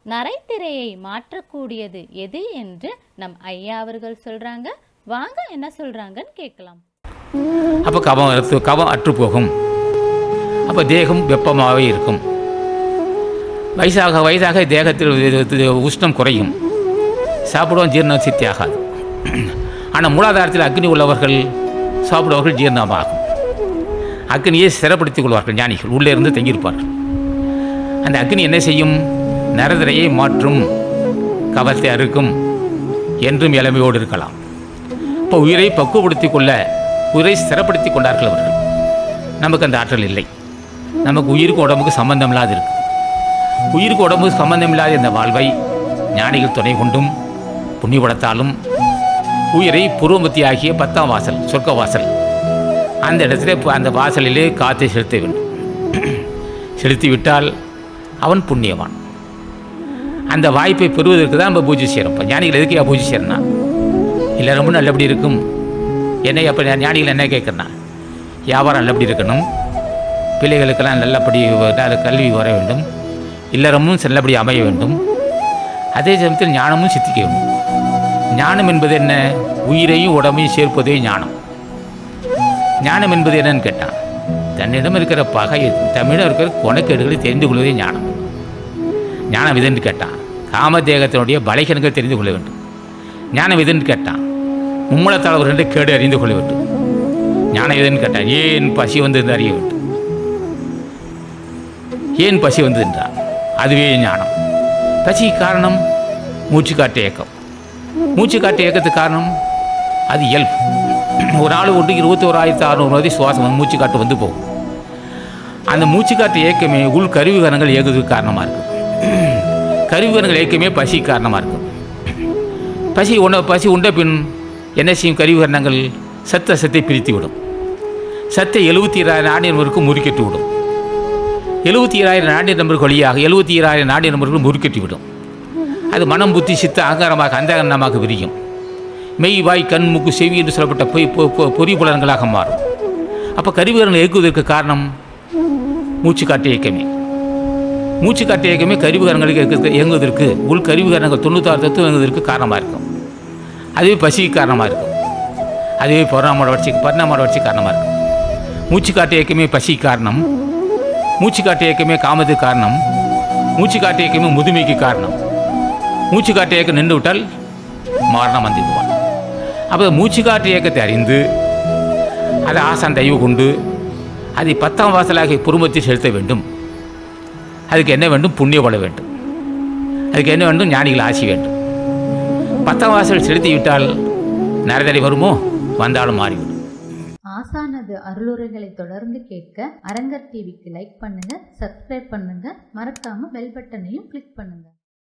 நரைத்திரையை மாற்றக்கூடியது எது என்று நம் ஐயா அவர்கள் சொல்றாங்க வாங்க என்ன சொல்றாங்கன்னு கேட்கலாம் அப்போ கவம் அறுத்து கவம் அற்று போகும் அப்போ தேகம் வெப்பமாகவே இருக்கும் வயசாக வயதாக தேகத்தில் இது- இது உஷ்ணம் குறையும் சாப்பிடுவோம் ஜீரணம் சித்தி ஆகாது ஆனால் மூலாதாரத்தில் அக்னி உள்ளவர்கள் சாப்பிடுவர்கள் ஜீரணமாகும் அக்னியை ஸ்திரப்படுத்திக் கொள்வார்கள் ஞானிகள் உள்ளே இருந்து தங்கியிருப்பார்கள் அந்த அக்னி என்ன செய்யும் நரதிரையை மாற்றும் கவத்தை அறுக்கும் என்றும் இளமையோடு இருக்கலாம் இப்போ உயிரை பக்குவப்படுத்திக் கொள்ள உயிரை ஸ்திரப்படுத்திக் கொண்டார்கள் அவர்கள் நமக்கு அந்த ஆற்றல் இல்லை நமக்கு உயிருக்கு உடம்புக்கு சம்பந்தம் இல்லாது இருக்கு உயிருக்கு உடம்புக்கு சம்பந்தம் இல்லாத இந்த வாழ்வை ஞானிகள் துணை கொண்டும் புண்ணியப்படத்தாலும் உயிரை பூர்வமத்தி ஆகிய பத்தாம் வாசல் சொர்க்க வாசல் அந்த இடத்துல இப்ப அந்த வாசலிலே காற்றை செலுத்த வேண்டும் செலுத்தி விட்டால் அவன் புண்ணியவான் அந்த வாய்ப்பை பெறுவதற்கு தான் நம்ம பூஜை செய்கிறோம் இப்போ ஞானிகள் எதுக்கு பூஜை செய்யறோம்னா இல்லை ரொம்ப நல்லபடி இருக்கும் என்னை அப்போ ஞானிகள் என்ன கேட்குறேன்னா வியாபாரம் நல்லபடி இருக்கணும் பிள்ளைகளுக்கெல்லாம் நல்லபடி வ- நல்ல கல்வி வர வேண்டும் இல்லறமும் நல்லபடி அமைய வேண்டும் அதே சமயத்தில் ஞானமும் சித்திக்க வேண்டும் ஞானம் என்பது என்ன உயிரையும் உடம்பையும் சேர்ப்பதே ஞானம் ஞானம் என்பது என்னன்னு கேட்டான் தன்னிடம் இருக்கிற பகை தம்மிடம் இருக்கிற குணக்கேடுகளை தெரிந்து கொள்வதே ஞானம் ஞானம் எதுன்னு கேட்டான் காமதேகத்தினுடைய பலைகனங்கள் தெரிந்து கொள்ள வேண்டும் ஞானம் எதுன்னு கேட்டான் மும்மலத்தாளவர் என்று கேடு அறிந்து கொள்ள வேண்டும் ஞானம் எதுன்னு கேட்டான் ஏன் பசி வந்தது அறிய வேண்டும் ஏன் பசி வந்தது என்றான் அதுவே ஞானம் பசி காரணம் மூச்சு காட்டு இயக்கம் மூச்சு காட்டு இயக்கத்துக்கு காரணம் அது இயல்பு ஒரு நாள் ஒன்று இருபத்தி ஓராயிரத்தி அறுநூறு வரை சுவாசம் மூச்சு காட்டு வந்து போகும் அந்த மூச்சு காட்டு இயக்கமே உள் கருவிகரணங்கள் இயக்குவதற்கு காரணமாக இருக்கும் கருவிகரணங்கள் இயக்கமே பசி காரணமாக இருக்கும் பசி உண பசி உண்ட பின் என்ன செய்யும் கருவிகரணங்கள் சத்த சத்தை பிரித்து விடும் சத்தை எழுபத்தி ஏழாயிரம் நாடி நம்பருக்கு முறிக்கட்டி விடும் எழுபத்தி ஏழாயிரம் நாடி நம்பருக்கு வழியாக எழுபத்தி ஏழாயிரம் நாடி நம்பர்கள் முறிக்கட்டி விடும் அது மனம் புத்தி சித்த அகங்காரமாக அந்தகரணமாக விரியும் மெய் வாய் கண் மூக்கு செவி என்று சொல்லப்பட்ட பொய் பொ- பொ- பொறி புலன்களாக மாறும் அப்போ கருவிகரணங்கள் இயக்குவதற்கு காரணம் மூச்சு காட்டு இயக்கமே மூச்சு காட்டு இயக்கமே கருவிகரணங்களுக்கு இயக்கு- இயங்குவதற்கு உள் கருவிகரணங்கள் தொண்ணூத்தாறு தத்துவம் இயங்குவதற்கு காரணமாக இருக்கும் அதுவே பசிக்கு காரணமாக இருக்கும் அதுவே பரிணாம வளர்ச்சிக்கு பரிணாம வளர்ச்சி காரணமாக இருக்கும் மூச்சு காட்டு இயக்கமே பசி காரணம் மூச்சு காட்டு இயக்கமே காமத்துக்கு காரணம் மூச்சு காட்டு இயக்கமே முதுமைக்கு காரணம் மூச்சு காட்டு இயக்கம் நின்று விட்டால் மரணம் வந்துடுவான் அப்போ மூச்சு காட்டு இயக்கத்தை அறிந்து அதை ஆசான் தயவு கொண்டு அதை பத்தாம் வாசலாக குடும்பத்தில் செலுத்த வேண்டும் அதுக்கு என்ன வேண்டும் புண்ணியப்பட வேண்டும் அதுக்கு என்ன வேண்டும் ஞானிகள் ஆசி வேண்டும் பத்தாம் வாசல் செலுத்தி விட்டால் நரதரை வருமோ வந்தாலும் மாறிவிடும் ஆசானது அருளுரைகளை தொடர்ந்து கேட்க அரங்கர் டிவிக்கு லைக் பண்ணுங்க சப்ஸ்கிரைப் பண்ணுங்க மறக்காம பெல் பட்டனையும் கிளிக் பண்ணுங்க